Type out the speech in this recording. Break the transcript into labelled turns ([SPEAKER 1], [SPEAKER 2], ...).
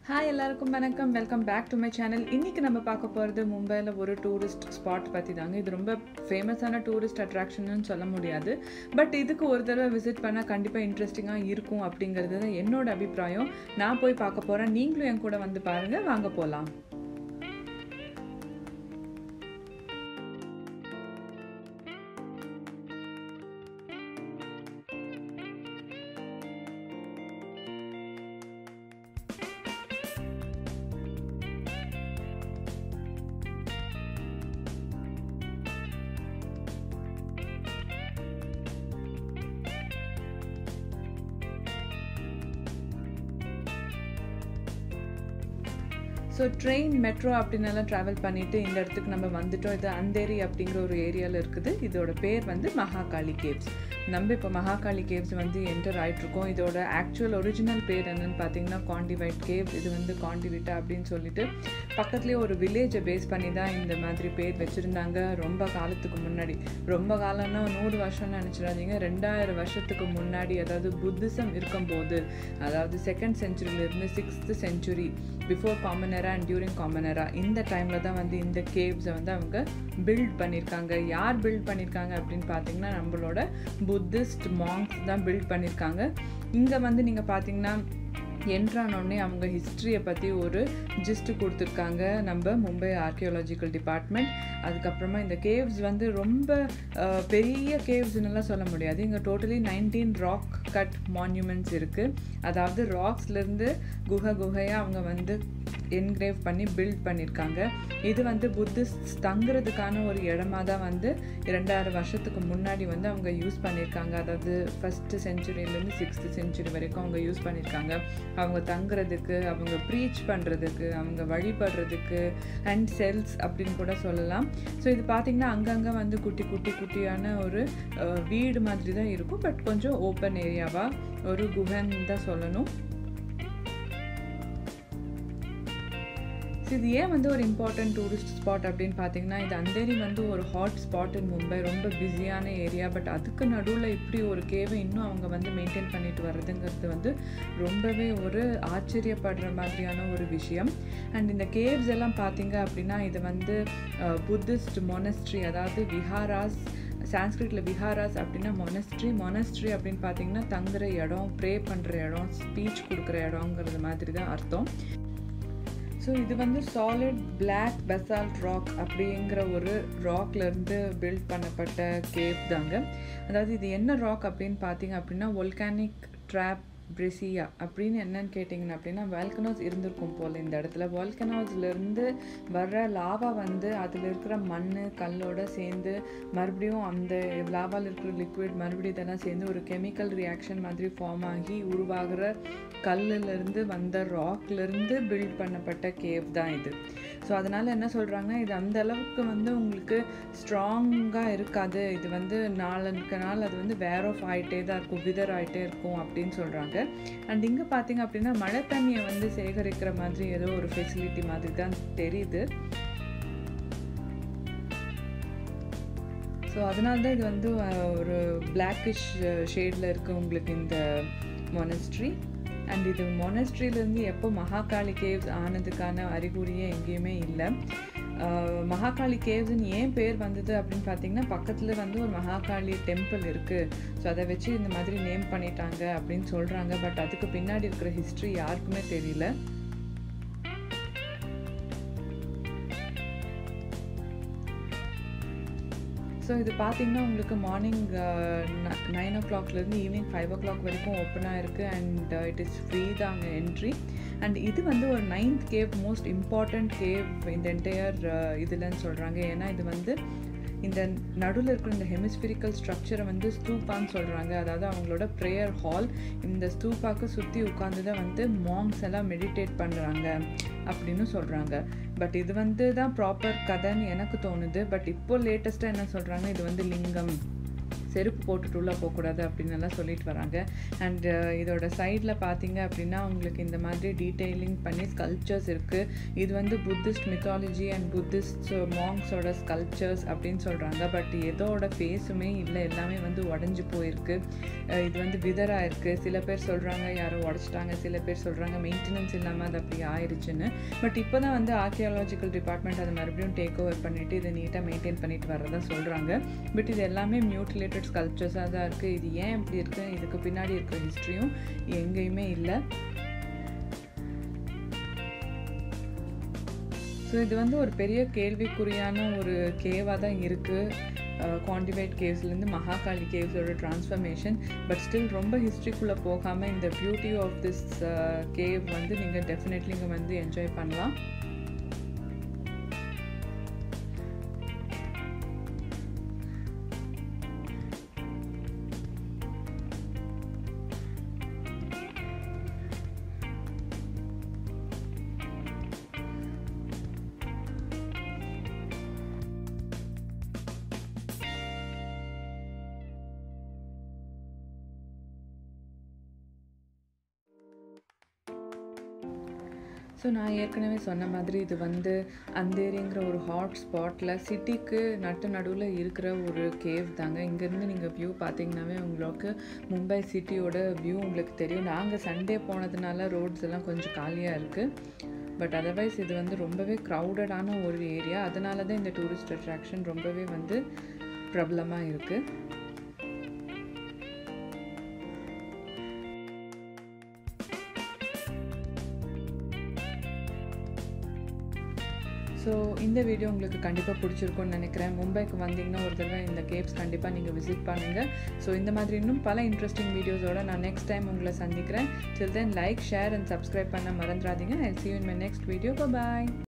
[SPEAKER 1] hi எல்லாருக்கும் வணக்கம் welcome back to my channel இன்றைக்கி நம்ம பார்க்க போகிறது மும்பையில் ஒரு டூரிஸ்ட் ஸ்பாட் பற்றி தாங்க இது ரொம்ப ஃபேமஸான டூரிஸ்ட் அட்ராக்ஷன்னு சொல்ல முடியாது பட் இதுக்கு ஒரு தடவை விசிட் பண்ணால் கண்டிப்பாக இன்ட்ரெஸ்டிங்காக இருக்கும் அப்படிங்கிறது தான் என்னோட அபிப்பிராயம் நான் போய் பார்க்க போகிறேன் நீங்களும் என் கூட வந்து பாருங்கள் வாங்க போகலாம் ஸோ ட்ரெயின் மெட்ரோ அப்படின்னெல்லாம் ட்ராவல் பண்ணிவிட்டு இந்த இடத்துக்கு நம்ம வந்துட்டோம் இது அந்தேரி அப்படிங்கிற ஒரு ஏரியாவில் இருக்குது இதோட பேர் வந்து மகாகாளி கேவ்ஸ் நம்ம இப்போ மகாகாளி கேவ்ஸ் வந்து என்டர் ஆகிட்ருக்கோம் இதோட ஆக்சுவல் ஒரிஜினல் பேர் என்னன்னு பார்த்தீங்கன்னா காண்டிவைட் கேவ் இது வந்து காண்டிவிட்டா அப்படின்னு சொல்லிட்டு பக்கத்துலேயே ஒரு வில்லேஜை பேஸ் பண்ணி தான் இந்த மாதிரி பேர் வச்சுருந்தாங்க ரொம்ப காலத்துக்கு முன்னாடி ரொம்ப காலம்னா நூறு வருஷம்னு நினச்சிடாதீங்க ரெண்டாயிரம் வருஷத்துக்கு முன்னாடி அதாவது புத்திசம் இருக்கும்போது அதாவது செகண்ட் செஞ்சுரியிலேருந்து sixth century before common era and during common era இந்த டைமில் தான் வந்து இந்த கேவ்ஸை வந்து அவங்க பில்ட் பண்ணியிருக்காங்க யார் பில்ட் பண்ணியிருக்காங்க அப்படின்னு பார்த்தீங்கன்னா நம்மளோட புத்திஸ்ட் மாங்ஸ் தான் பில்ட் பண்ணியிருக்காங்க இங்கே வந்து நீங்கள் பார்த்தீங்கன்னா என்ட்ரானோடனே அவங்க ஹிஸ்ட்ரியை பற்றி ஒரு ஜிஸ்ட் கொடுத்துருக்காங்க நம்ம மும்பை ஆர்கியோலாஜிக்கல் டிபார்ட்மெண்ட் அதுக்கப்புறமா இந்த கேவ்ஸ் வந்து ரொம்ப பெரிய கேவ்ஸ்னுலாம் சொல்ல முடியாது இங்கே totally nineteen rock cut monuments இருக்குது அதாவது ராக்ஸ்லேருந்து குகை குகையாக அவங்க வந்து என்கிரேவ் பண்ணி பில்ட் பண்ணியிருக்காங்க இது வந்து புத்திஸ்ட் தங்குறதுக்கான ஒரு இடமா தான் வந்து இரண்டாயிரம் வருஷத்துக்கு முன்னாடி வந்து அவங்க யூஸ் பண்ணியிருக்காங்க அதாவது ஃபஸ்ட்டு செஞ்சுரியிலேருந்து சிக்ஸ்த்து செஞ்சுரி வரைக்கும் அவங்க யூஸ் பண்ணியிருக்காங்க அவங்க தங்குறதுக்கு அவங்க ப்ரீச் பண்ணுறதுக்கு அவங்க வழிபடுறதுக்கு அண்ட் செல்ஸ் அப்படின்னு கூட சொல்லலாம் ஸோ இது பார்த்திங்கன்னா அங்கங்கே வந்து குட்டி குட்டி குட்டியான ஒரு வீடு மாதிரி தான் இருக்கும் பட் கொஞ்சம் ஓப்பன் ஏரியாவாக ஒரு குஹன் தான் சொல்லணும் இது ஏன் வந்து ஒரு இம்பார்ட்டன்ட் டூரிஸ்ட் ஸ்பாட் அப்படின்னு பார்த்தீங்கன்னா இது அந்தேரி வந்து ஒரு ஹாட் ஸ்பாட் இன் மும்பை ரொம்ப பிஸியான ஏரியா பட் அதுக்கு நடுவில் இப்படி ஒரு கேவை இன்னும் அவங்க வந்து மெயின்டைன் பண்ணிட்டு வர்றதுங்கிறது வந்து ரொம்பவே ஒரு ஆச்சரியப்படுற மாதிரியான ஒரு விஷயம் அண்ட் இந்த கேவ்ஸ் எல்லாம் பார்த்தீங்க அப்படின்னா இது வந்து புத்திஸ்ட் மொனஸ்ட்ரி அதாவது விஹாராஸ் சான்ஸ்கிரிட்டில் விஹாராஸ் அப்படின்னா மொனஸ்ட்ரி மொனஸ்ட்ரி அப்படின்னு பார்த்தீங்கன்னா தங்குற இடம் ப்ரே பண்ணுற இடம் ஸ்பீச் கொடுக்குற இடங்கிறது மாதிரி தான் அர்த்தம் ஸோ இது வந்து சாலிட் பிளாக் பெசால்ட் ராக் அப்படிங்கிற ஒரு ராக்லேருந்து பில்ட் பண்ணப்பட்ட கேவ் தாங்க அதாவது இது என்ன ராக் அப்படின்னு பார்த்தீங்க அப்படின்னா ஒல்கானிக் ட்ராப் பிரிசியா அப்படின்னு என்னன்னு கேட்டிங்கன்னா அப்படின்னா வால்கனோஸ் இருந்திருக்கும் போல் இந்த இடத்துல வால்கனோஸ்லேருந்து வர்ற லாவா வந்து அதில் இருக்கிற மண் கல்லோட சேர்ந்து மறுபடியும் அந்த லாவாவில் இருக்கிற லிக்விட் மறுபடியும் இதெல்லாம் சேர்ந்து ஒரு கெமிக்கல் ரியாக்ஷன் மாதிரி ஃபார்ம் ஆகி உருவாகிற கல்லுலேருந்து வந்த ராக்லேருந்து பில்ட் பண்ணப்பட்ட கேவ் தான் இது ஸோ அதனால் என்ன சொல்கிறாங்கன்னா இது அந்த அளவுக்கு வந்து உங்களுக்கு ஸ்ட்ராங்காக இருக்காது இது வந்து நாளுக்கு நாள் அது வந்து வேர் ஆஃப் ஆகிட்டே தான் இருக்கும் விதர் ஆகிட்டே இருக்கும் அப்படின்னு சொல்கிறாங்க அண்ட் இங்கே பார்த்தீங்க அப்படின்னா மழை தண்ணியை வந்து சேகரிக்கிற மாதிரி ஏதோ ஒரு ஃபெசிலிட்டி மாதிரி தான் தெரியுது ஸோ அதனால தான் இது வந்து ஒரு பிளாக்கிஷ் ஷேடில் இருக்குது உங்களுக்கு இந்த மொனஸ்ட்ரி அண்ட் இது மொனஸ்ட்ரியிலேருந்து எப்போ மகாகாளி கேவ்ஸ் ஆனதுக்கான அறிகுறியே எங்கேயுமே இல்லை மகாகாளி கேவ்ஸ்னு ஏன் பேர் வந்தது அப்படின்னு பார்த்தீங்கன்னா பக்கத்தில் வந்து ஒரு மகாகாளி டெம்பிள் இருக்குது ஸோ அதை வச்சு இந்த மாதிரி நேம் பண்ணிட்டாங்க அப்படின்னு சொல்கிறாங்க பட் அதுக்கு பின்னாடி இருக்கிற ஹிஸ்ட்ரி யாருக்குமே தெரியல ஸோ இது பார்த்தீங்கன்னா உங்களுக்கு மார்னிங் நைன் ஓ கிளாக்லேருந்து ஈவினிங் ஃபைவ் ஓ கிளாக் வரைக்கும் ஓப்பனாக இருக்குது அண்ட் இட் இஸ் ஃப்ரீ தாங்க என்ட்ரி அண்ட் இது வந்து ஒரு ninth cave most important cave இந்த என்டையர் இதுலன்னு சொல்கிறாங்க ஏன்னா இது வந்து இந்த நடுவில் இருக்கிற இந்த ஹெமிஸ்பிரிக்கல் ஸ்ட்ரக்சரை வந்து ஸ்தூப்பான்னு சொல்கிறாங்க அதாவது அவங்களோட ப்ரேயர் ஹால் இந்த ஸ்தூப்பாக்கு சுற்றி உட்காந்து தான் வந்து மாங்ஸ் எல்லாம் மெடிடேட் பண்ணுறாங்க அப்படின்னு சொல்கிறாங்க பட் இது வந்து தான் ப்ராப்பர் கதைன்னு எனக்கு தோணுது பட் இப்போ லேட்டஸ்ட்டாக என்ன சொல்கிறாங்க இது வந்து லிங்கம் செருப்பு போட்டுட்டு உள்ளே போகக்கூடாது அப்படின்னு எல்லாம் சொல்லிட்டு வராங்க அண்ட் இதோட சைடில் பார்த்தீங்க அப்படின்னா உங்களுக்கு இந்த மாதிரி டீட்டெயிலிங் பண்ணி ஸ்கல்ப்சர்ஸ் இருக்குது இது வந்து புத்திஸ்ட் மித்தாலஜி அண்ட் புத்திஸ்ட் மாங்ஸோட ஸ்கல்ப்சர்ஸ் அப்படின்னு சொல்கிறாங்க பட் எதோட ஃபேஸுமே இல்லை எல்லாமே வந்து உடஞ்சி போயிருக்கு அஹ் இது வந்து விதராக இருக்குது சில பேர் சொல்கிறாங்க யாரோ உடச்சிட்டாங்க சில பேர் சொல்கிறாங்க மெயின்டெனன்ஸ் இல்லாமல் அது அப்படி ஆயிடுச்சுன்னு பட் இப்போ தான் வந்து ஆர்கியாலஜிக்கல் டிபார்ட்மெண்ட் அதை மறுபடியும் டேக் ஓவர் பண்ணிவிட்டு இதை நீட்டாக மெயின்டைன் பண்ணிட்டு வரதா சொல்கிறாங்க பட் இது எல்லாமே மியூட்டிலேட்டட் ஸ்கல்ப்சர்ஸாக தான் இருக்குது இது ஏன் இப்படி இருக்குது இதுக்கு பின்னாடி இருக்கிற ஹிஸ்ட்ரியும் எங்கேயுமே இல்லை ஸோ இது வந்து ஒரு பெரிய கேள்விக்குறியான ஒரு கேவாக தான் இருக்குது குவான்டிஃபைட் கேவ்ஸ்லேருந்து மகாகாளி கேவ்ஸோட ட்ரான்ஸ்ஃபர்மேஷன் பட் ஸ்டில் ரொம்ப ஹிஸ்ட்ரிக்குள்ளே போகாமல் இந்த பியூட்டி ஆஃப் திஸ் கேவ் வந்து நீங்கள் டெஃபினெட்லி இங்கே வந்து என்ஜாய் பண்ணலாம் ஸோ நான் ஏற்கனவே சொன்ன மாதிரி இது வந்து அந்தேரிங்கிற ஒரு ஹாட் ஸ்பாட்டில் சிட்டிக்கு நட்டு நடுவில் இருக்கிற ஒரு கேவ் தாங்க இங்கேருந்து நீங்கள் வியூ பார்த்தீங்கன்னாவே உங்களுக்கு மும்பை சிட்டியோட வியூ உங்களுக்கு தெரியும் நாங்கள் சண்டே போனதுனால ரோட்ஸ் எல்லாம் கொஞ்சம் காலியாக இருக்குது பட் அதர்வைஸ் இது வந்து ரொம்பவே க்ரௌடடான ஒரு ஏரியா அதனால தான் இந்த டூரிஸ்ட் அட்ராக்ஷன் ரொம்பவே வந்து பிரபலமாக இருக்குது ஸோ இந்த வீடியோ உங்களுக்கு கண்டிப்பாக பிடிச்சிருக்கும்னு நினைக்கிறேன் மும்பைக்கு வந்தீங்கன்னா ஒரு தடவை இந்த கேப்ஸ் கண்டிப்பாக நீங்கள் விசிட் பண்ணுங்கள் ஸோ இந்த மாதிரி இன்னும் பல இன்ட்ரெஸ்டிங் வீடியோஸோட நான் நெக்ஸ்ட் டைம் உங்களை சந்திக்கிறேன் till then like share and subscribe பண்ண மறந்துடாதீங்க I see you in my next video bye